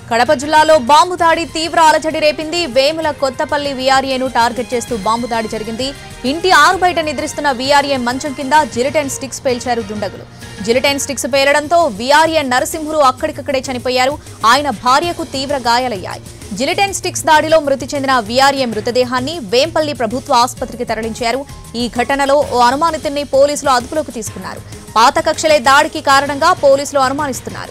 కడప జిల్లాలో బాంబు దాడి తీవ్ర అలజడి రేపింది వేముల కొత్తపల్లి వీఆర్ఏను టార్గెట్ చేస్తూ బాంబు దాడి జరిగింది ఇంటి ఆరు బయట నిద్రిస్తున్న వీఆర్ఏ మంచం కింద జిలిటైన్ స్టిక్స్ పేల్చారు దుండగులు జిలిటైన్ స్టిక్స్ పేలడంతో వీఆర్ఏ నరసింహులు అక్కడికక్కడే చనిపోయారు ఆయన భార్యకు తీవ్ర గాయాలయ్యాయి జిలిటైన్ స్టిక్స్ దాడిలో మృతి చెందిన వీఆర్ఏ మృతదేహాన్ని వేంపల్లి ప్రభుత్వ ఆసుపత్రికి తరలించారు ఈ ఘటనలో ఓ అనుమానితుడిని పోలీసులు అదుపులోకి తీసుకున్నారు పాత కక్షలే దాడికి కారణంగా పోలీసులు అనుమానిస్తున్నారు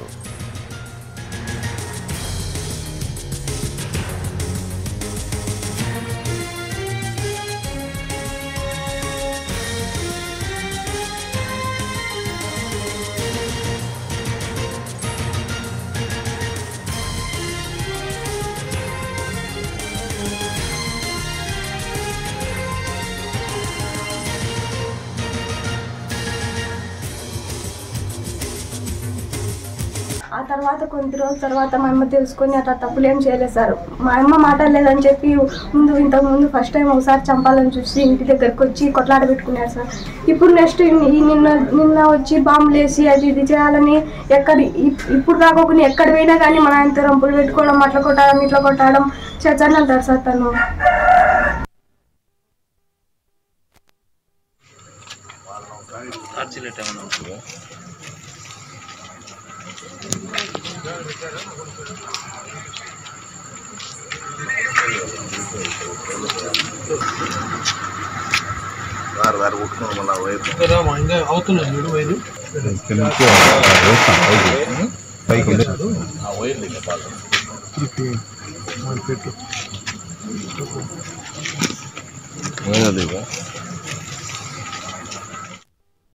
ఆ తర్వాత కొన్ని రోజుల తర్వాత మా అమ్మ తెలుసుకొని అట్లా తప్పులు ఏం చేయలేదు సార్ మా అమ్మ మాట్లాడలేదని చెప్పి ముందు ఇంతకు ముందు ఫస్ట్ టైం ఒకసారి చంపాలని చూసి ఇంటి దగ్గరకు వచ్చి కొట్లాట పెట్టుకున్నారు సార్ ఇప్పుడు నెక్స్ట్ ఈ నిన్న నిన్న వచ్చి బాంబులు వేసి అది ఇది చేయాలని ఎక్కడ ఇప్- ఇప్పుడు కాకుండా ఎక్కడ పోయినా కానీ మన ఆయనతో రంపులు పెట్టుకోవడం అట్లా కొట్టడం ఇట్లా కొట్టడం చేస్తాను అంటారు సార్ తను టార్చిలెట్ ఏమైనా ఉంటుందా వారు వారు కొట్టుకుని మళ్ళీ వైపు కదా మా ఇంకా అవుతున్నాయి చూడు వైరు పైకి ఉంది. ఆ వైర్ దగ్గర బాగా పెట్టు పోయినది ఇక.